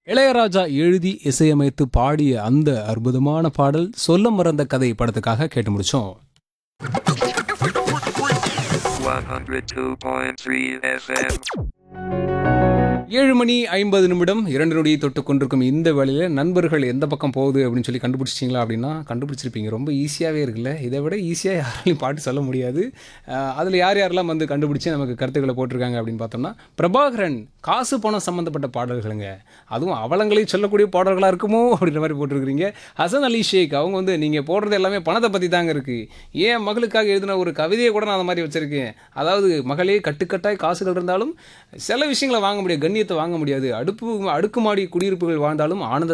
இளையராஜா எழுதி இசையமைத்து பாடிய அந்த அற்புதமான பாடல் சொல்ல மறந்த கதை படத்துக்காக கேட்டு முடிச்சோம் 102.3 FM. ஏழு மணி ஐம்பது நிமிடம் இரண்டு நொடியை தொட்டு கொண்டிருக்கும் இந்த வேளையில் நண்பர்கள் எந்த பக்கம் போகுது அப்படின்னு சொல்லி கண்டுபிடிச்சிட்டிங்களா அப்படின்னா கண்டுபிடிச்சிருப்பீங்க ரொம்ப ஈஸியாகவே இருக்குல்ல இதை விட ஈஸியாக யாராலையும் பாட்டு சொல்ல முடியாது அதில் யார் யாரெல்லாம் வந்து கண்டுபிடிச்சி நமக்கு கருத்துக்களை போட்டிருக்காங்க அப்படின்னு பார்த்தோம்னா பிரபாகரன் காசு பணம் சம்மந்தப்பட்ட பாடல்களுங்க அதுவும் அவலங்களை சொல்லக்கூடிய பாடல்களாக இருக்குமோ அப்படின்ற மாதிரி போட்டிருக்கிறீங்க ஹசன் அலி ஷேக் அவங்க வந்து நீங்கள் போடுறது எல்லாமே பணத்தை பற்றி தாங்க இருக்குது ஏன் மகளுக்காக எழுதின ஒரு கவிதையை கூட நான் அந்த மாதிரி வச்சுருக்கேன் அதாவது மகளே கட்டுக்கட்டாய் காசுகள் இருந்தாலும் சில விஷயங்களை வாங்க முடியாது கண்ணியத்தை வாங்க முடியாது அடுப்பு அடுக்குமாடி குடியிருப்புகள் வாழ்ந்தாலும் ஆனந்த